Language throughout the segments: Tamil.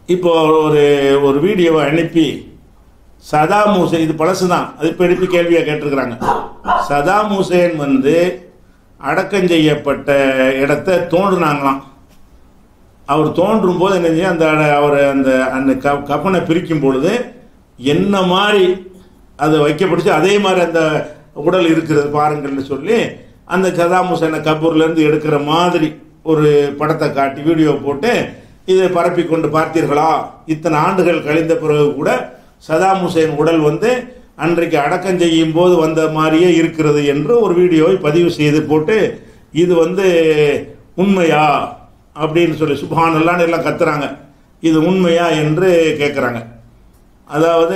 இப்போ ஒரு ஒரு வீடியோவை அனுப்பி சதாம் ஹுசேன் இது பழசு தான் அது இப்போ எழுப்பி கேள்வியாக கேட்டிருக்கிறாங்க சதாம் ஹுசேன் வந்து அடக்கம் செய்யப்பட்ட இடத்த தோன்றுனாங்களாம் அவர் தோன்றும் போது என்ன செய்ய அந்த அவர் அந்த அந்த க கப்பனை பிரிக்கும் பொழுது என்ன மாதிரி அது வைக்கப்பட்டுச்சு அதே மாதிரி அந்த உடல் இருக்கிறது பாருங்கள்னு சொல்லி அந்த சதாம் ஹுசேனை கபூர்லேருந்து எடுக்கிற மாதிரி ஒரு படத்தை காட்டி வீடியோ போட்டு இதை பரப்பி கொண்டு பார்த்தீர்களா இத்தனை ஆண்டுகள் கழிந்த பிறகு கூட சதாம் ஹுசேன் உடல் வந்து அன்றைக்கு அடக்கம் செய்யும் போது வந்த மாதிரியே இருக்கிறது என்று ஒரு வீடியோவை பதிவு செய்து போட்டு இது வந்து உண்மையா அப்படின்னு சொல்லி சுபானல்லான்னு எல்லாம் கத்துறாங்க இது உண்மையா என்று கேட்குறாங்க அதாவது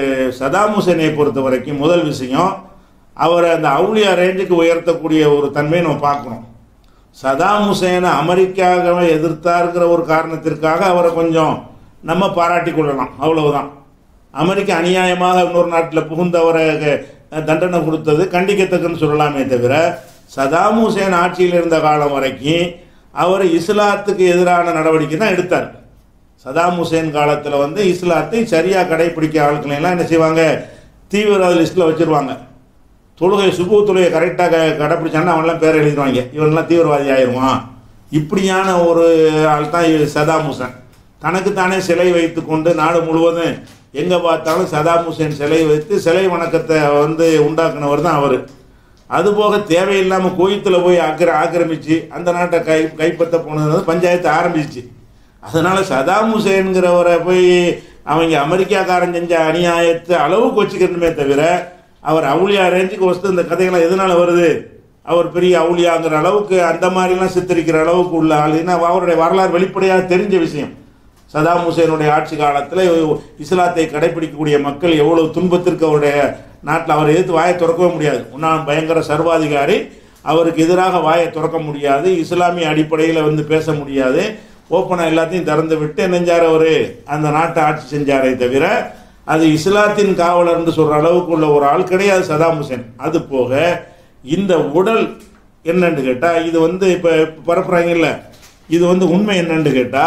சதாம் ஹுசேனை பொறுத்த வரைக்கும் முதல் விஷயம் அவரை அந்த அவுளியா ரேஞ்சுக்கு உயர்த்தக்கூடிய ஒரு தன்மையை நம்ம பார்க்கணும் சதாம் ஹுசேனை அமெரிக்காவை எதிர்த்தாருங்கிற ஒரு காரணத்திற்காக அவரை கொஞ்சம் நம்ம பாராட்டி கொள்ளலாம் அவ்வளவுதான் அமெரிக்கா அநியாயமாக இன்னொரு நாட்டில் புகுந்தவரை அஹ், தண்டனை கொடுத்தது கண்டிக்கத்தக்கன்னு சொல்லலாமே தவிர சதாம் ஹுசேன் ஆட்சியில் இருந்த காலம் வரைக்கும் அவர் இஸ்லாத்துக்கு எதிரான நடவடிக்கை தான் எடுத்தார் சதாம் ஹுசேன் காலத்தில் வந்து இஸ்லாத்தை சரியாக கடைபிடிக்க ஆட்களை எல்லாம் என்ன செய்வாங்க தீவிரவாத லிஸ்ட்டில் வச்சிருவாங்க தொழுகை சுபு தொழுகை கரெக்டாக கடைப்பிடிச்சான்னா அவன்லாம் பேர் எழுதிடுவாங்க இவன்லாம் தீவிரவாதி ஆயிடுவான் இப்படியான ஒரு ஆள் தான் இவர் சதாம் ஹுசேன் தனக்குத்தானே சிலை வைத்து கொண்டு நாடு முழுவதும் எங்கே பார்த்தாலும் சதாம் ஹுசேன் சிலை வைத்து சிலை வணக்கத்தை வந்து உண்டாக்குனவர் தான் அவர் அதுபோக தேவையில்லாமல் கோயத்தில் போய் ஆக்கிர ஆக்கிரமிச்சு அந்த நாட்டை கை கைப்பற்ற போனது வந்து பஞ்சாயத்து ஆரம்பிச்சிச்சு அதனால சதாம் ஹுசேன்கிறவரை போய் அவங்க அமெரிக்காக்காரன் செஞ்ச அநியாயத்தை அளவுக்கு வச்சுக்கணுமே தவிர அவர் அவுளியா ரேஞ்சுக்கு வஸ்து இந்த கதைகள்லாம் எதனால வருது அவர் பெரிய அவுளியாங்கிற அளவுக்கு அந்த மாதிரிலாம் சித்தரிக்கிற அளவுக்கு உள்ள ஆள் ஏன்னா அவருடைய வரலாறு வெளிப்படையாக தெரிஞ்ச விஷயம் சதாம் ஹுசேனுடைய ஆட்சி காலத்தில் இஸ்லாத்தை கடைபிடிக்கக்கூடிய மக்கள் எவ்வளவு துன்பத்திற்கு அவருடைய நாட்டில் அவர் எதிர்த்து வாயை திறக்கவே முடியாது உன்னான் பயங்கர சர்வாதிகாரி அவருக்கு எதிராக வாயை திறக்க முடியாது இஸ்லாமிய அடிப்படையில் வந்து பேச முடியாது ஓப்பனாக எல்லாத்தையும் திறந்து விட்டு நெஞ்சார் அவர் அந்த நாட்டை ஆட்சி செஞ்சாரே தவிர அது இஸ்லாத்தின் காவலர்னு சொல்ற அளவுக்கு உள்ள ஒரு ஆள் கிடையாது சதாம் ஹுசேன் அது போக இந்த உடல் என்னன்னு கேட்டா இது வந்து இப்ப பரப்புறாங்கல்ல இது வந்து உண்மை என்னன்னு கேட்டா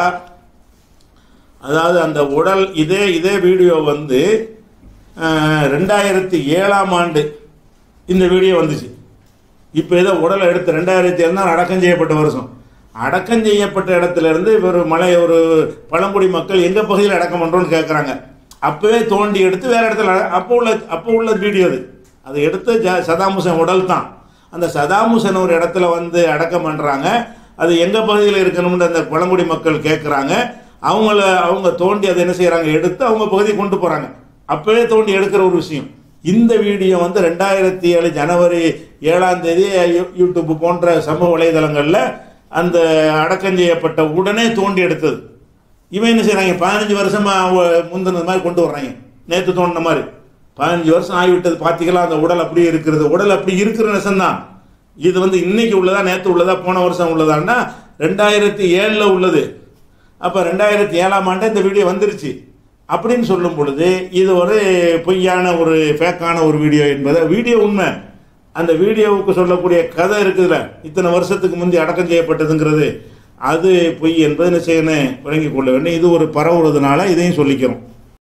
அதாவது அந்த உடல் இதே இதே வீடியோ வந்து அஹ், ரெண்டாயிரத்தி ஏழாம் ஆண்டு இந்த வீடியோ வந்துச்சு இப்போ ஏதோ உடலை எடுத்து ரெண்டாயிரத்தி ஏழு தான் அடக்கம் செய்யப்பட்ட வருஷம் அடக்கம் செய்யப்பட்ட இடத்துல இருந்து ஒரு மலை ஒரு பழங்குடி மக்கள் எங்க பகுதியில் அடக்கம் பண்றோம்னு கேட்குறாங்க அப்பவே தோண்டி எடுத்து வேற இடத்துல அட- அப்போ உள்ள அப்போ உள்ள வீடியோ அது அது எடுத்து ஜ- சதாம் ஹுசேன் உடல் தான் அந்த சதாம் ஹுசேன் ஒரு இடத்துல வந்து அடக்கம் பண்றாங்க அது எங்க பகுதியில் இருக்கணும்னு அந்த பழங்குடி மக்கள் கேட்குறாங்க அவங்கள அவங்க தோண்டி அதை என்ன செய்றாங்க எடுத்து அவங்க பகுதி கொண்டு போறாங்க அப்பவே தோண்டி எடுக்கிற ஒரு விஷயம் இந்த வீடியோ வந்து ரெண்டாயிரத்தி ஏழு ஜனவரி ஏழாம் தேதி யூ- யூடியூப் போன்ற சமூக வலைதளங்கள்ல அந்த அடக்கம் செய்யப்பட்ட உடனே தோண்டி எடுத்தது இவன் என்ன செய்றாங்க பதினஞ்சு வருஷமா அவ- முந்தினது மாதிரி கொண்டு வர்றாங்க நேற்று தோண்டின மாதிரி பதினஞ்சு வருஷம் ஆகிவிட்டது பார்த்தீங்களா அந்த உடல் அப்படியே இருக்கிறது உடல் அப்படி இருக்கிற நெசம்தான் இது வந்து இன்னைக்கு உள்ளதா நேற்று உள்ளதா போன வருஷம் உள்ளதான்னா ரெண்டாயிரத்தி ஏழுல உள்ளது அப்போ ரெண்டாயிரத்தி ஏழாம் ஆண்டு இந்த வீடியோ வந்துருச்சு அப்படின்னு சொல்லும் பொழுது இது ஒரு பொய்யான ஒரு ஃபேக்கான ஒரு வீடியோ என்பது வீடியோ உண்மை அந்த வீடியோவுக்கு சொல்லக்கூடிய கதை இருக்குதுல்ல இத்தனை வருஷத்துக்கு முந்தி அடக்கம் செய்யப்பட்டதுங்கிறது அது பொய் என்பது என்ன செய்யணும் விளங்கிக் கொள்ள வேண்டும் இது ஒரு பரவுறதுனால இதையும் சொல்லிக்கிறோம்